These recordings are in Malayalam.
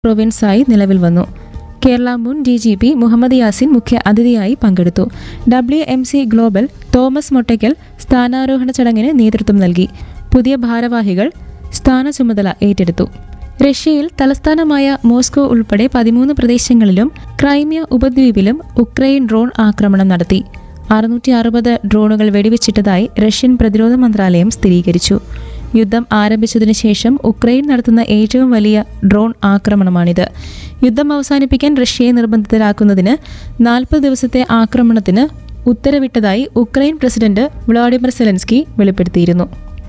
പ്രൊവിൻസായി നിലവിൽ വന്നു കേരള മുൻ D G P Muhammad Yasin മുഖ്യ അതിഥിയായി പങ്കെടുത്തു W M C global Thomas Mottakkal സ്ഥാനാരോഹണ ചടങ്ങിന് നേതൃത്വം നൽകി പുതിയ ഭാരവാഹികൾ സ്ഥാന ചുമതല ഏറ്റെടുത്തു റഷ്യയിൽ തലസ്ഥാനമായ മോസ്കോ ഉൾപ്പെടെ പതിമൂന്ന് പ്രദേശങ്ങളിലും ക്രൈമിയ ഉപദ്വീപിലും ഉക്രൈൻ ഡ്രോൺ ആക്രമണം നടത്തി അറുന്നൂറ്റി അറുപത് ഡ്രോണുകൾ വെടിവെച്ചിട്ടതായി റഷ്യൻ പ്രതിരോധ മന്ത്രാലയം സ്ഥിരീകരിച്ചു യുദ്ധം ആരംഭിച്ചതിനു ശേഷം ഉക്രൈൻ നടത്തുന്ന ഏറ്റവും വലിയ ഡ്രോൺ ആക്രമണമാണിത് യുദ്ധം അവസാനിപ്പിക്കാൻ റഷ്യയെ നിർബന്ധിതരാക്കുന്നതിന് നാൽപ്പത് ദിവസത്തെ ആക്രമണത്തിന് ഉത്തരവിട്ടതായി ഉക്രൈൻ പ്രസിഡന്റ് വ്ളാഡിമിർ സെലൻസ്കി വെളിപ്പെടുത്തിയിരുന്നു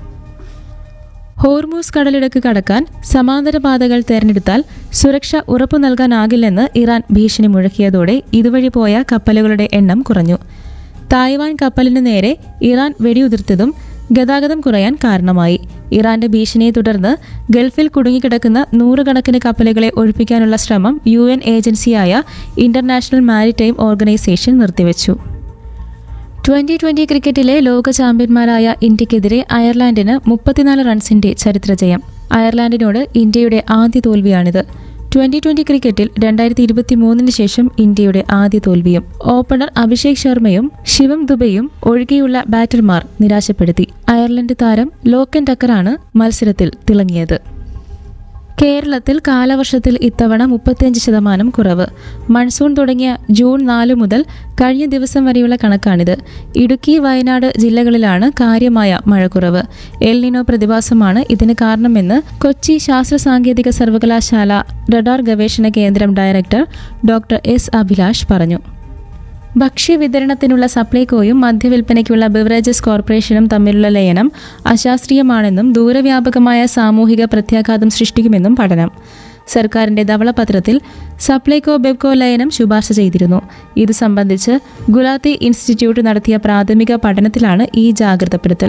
ഹോർമൂസ് കടലിടുക്ക് കടക്കാൻ സമാന്തര പാതകൾ തെരഞ്ഞെടുത്താൽ സുരക്ഷ ഉറപ്പു നൽകാനാകില്ലെന്ന് ഇറാൻ ഭീഷണി മുഴക്കിയതോടെ ഇതുവഴി പോയ കപ്പലുകളുടെ എണ്ണം കുറഞ്ഞു തായ്വാൻ കപ്പലിന് നേരെ ഇറാൻ വെടിയുതിർത്തതും ഗതാഗതം കുറയാൻ കാരണമായി ഇറാന്റെ ഭീഷണിയെ തുടർന്ന് ഗൾഫിൽ കുടുങ്ങിക്കിടക്കുന്ന നൂറുകണക്കിന് കപ്പലുകളെ ഒഴിപ്പിക്കാനുള്ള ശ്രമം യു എൻ ഏജൻസിയായ ഇന്റർനാഷണൽ മാരിടൈം ഓർഗനൈസേഷൻ നിർത്തിവച്ചു ട്വന്റി ട്വന്റി ക്രിക്കറ്റിലെ ലോക ചാമ്പ്യന്മാരായ ഇന്ത്യക്കെതിരെ അയർലാൻഡിന് മുപ്പത്തിനാല് റൺസിന്റെ ചരിത്ര ജയം അയർലാൻഡിനോട് ഇന്ത്യയുടെ ആദ്യ തോൽവിയാണിത് ട്വന്റി ട്വന്റി ക്രിക്കറ്റിൽ രണ്ടായിരത്തി ഇരുപത്തി മൂന്നിന് ശേഷം ഇന്ത്യയുടെ ആദ്യ തോൽവിയും ഓപ്പണർ അഭിഷേക് ശർമ്മയും ശിവം ദുബെയും ഒഴികെയുള്ള ബാറ്റർമാർ നിരാശപ്പെടുത്തി അയർലൻഡ് താരം ലോക്കൻ ടക്കറാണ് മത്സരത്തിൽ തിളങ്ങിയത് കേരളത്തിൽ കാലവർഷത്തിൽ ഇത്തവണ മുപ്പത്തിയഞ്ച് ശതമാനം കുറവ് മൺസൂൺ തുടങ്ങിയ ജൂൺ നാല് മുതൽ കഴിഞ്ഞ ദിവസം വരെയുള്ള കണക്കാണിത് ഇടുക്കി വയനാട് ജില്ലകളിലാണ് കാര്യമായ മഴക്കുറവ് എൽനിനോ പ്രതിഭാസമാണ് ഇതിന് കാരണമെന്ന് കൊച്ചി ശാസ്ത്ര സാങ്കേതിക സർവകലാശാല റഡാർ ഗവേഷണ കേന്ദ്രം ഡയറക്ടർ ഡോക്ടർ എസ് അഭിലാഷ് പറഞ്ഞു ഭക്ഷ്യവിതരണത്തിനുള്ള സപ്ലൈകോയും മദ്യവിൽപ്പനയ്ക്കുള്ള ബിവറേജസ് കോർപ്പറേഷനും തമ്മിലുള്ള ലയനം അശാസ്ത്രീയമാണെന്നും ദൂരവ്യാപകമായ സാമൂഹിക പ്രത്യാഘാതം സൃഷ്ടിക്കുമെന്നും പഠനം സർക്കാരിന്റെ ധവളപത്രത്തിൽ സപ്ലൈകോ ബെബ്കോ ലയനം ശുപാർശ ചെയ്തിരുന്നു ഇത് സംബന്ധിച്ച് ഗുലാത്തി ഇൻസ്റ്റിറ്റ്യൂട്ട് നടത്തിയ പ്രാഥമിക പഠനത്തിലാണ് ഈ ജാഗ്രതപ്പെടുത്തൽ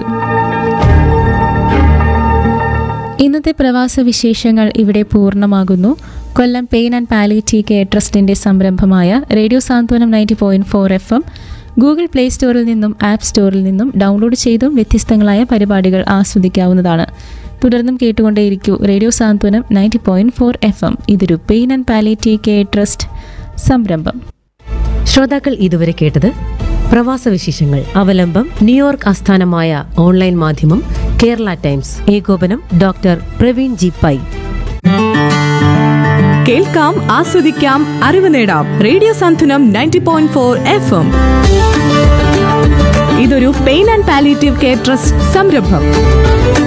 ഇന്നത്തെ പ്രവാസ വിശേഷങ്ങൾ ഇവിടെ പൂർണ്ണമാകുന്നു Kollam pain and palliative care ട്രസ്റ്റിന്റെ സംരംഭമായ radio Santhwanam ninety point four F M Google Play സ്റ്റോറിൽ നിന്നും ആപ്പ് സ്റ്റോറിൽ നിന്നും ഡൗൺലോഡ് ചെയ്തും വ്യത്യസ്തങ്ങളായ പരിപാടികൾ ആസ്വദിക്കാവുന്നതാണ് തുടർന്നും കേട്ടുകൊണ്ടേയിരിക്കൂ radio Santhwanam ninety point four F M ഇതൊരു pain and palliative care trust സംരംഭം ശ്രോതാക്കൾ ഇതുവരെ കേട്ടത് പ്രവാസ വിശേഷങ്ങൾ അവലംബം ന്യൂയോർക്ക് ആസ്ഥാനമായ ഓൺലൈൻ മാധ്യമം കേരള ടൈംസ് ഏകോപനം ഡോക്ടർ പ്രവീൺ ജി പൈ കേൾക്കാം ആസ്വദിക്കാം അറിവ് നേടാം radio Santhwanam ninety point four F M ഇതൊരു pain and palliative care trust സംരംഭം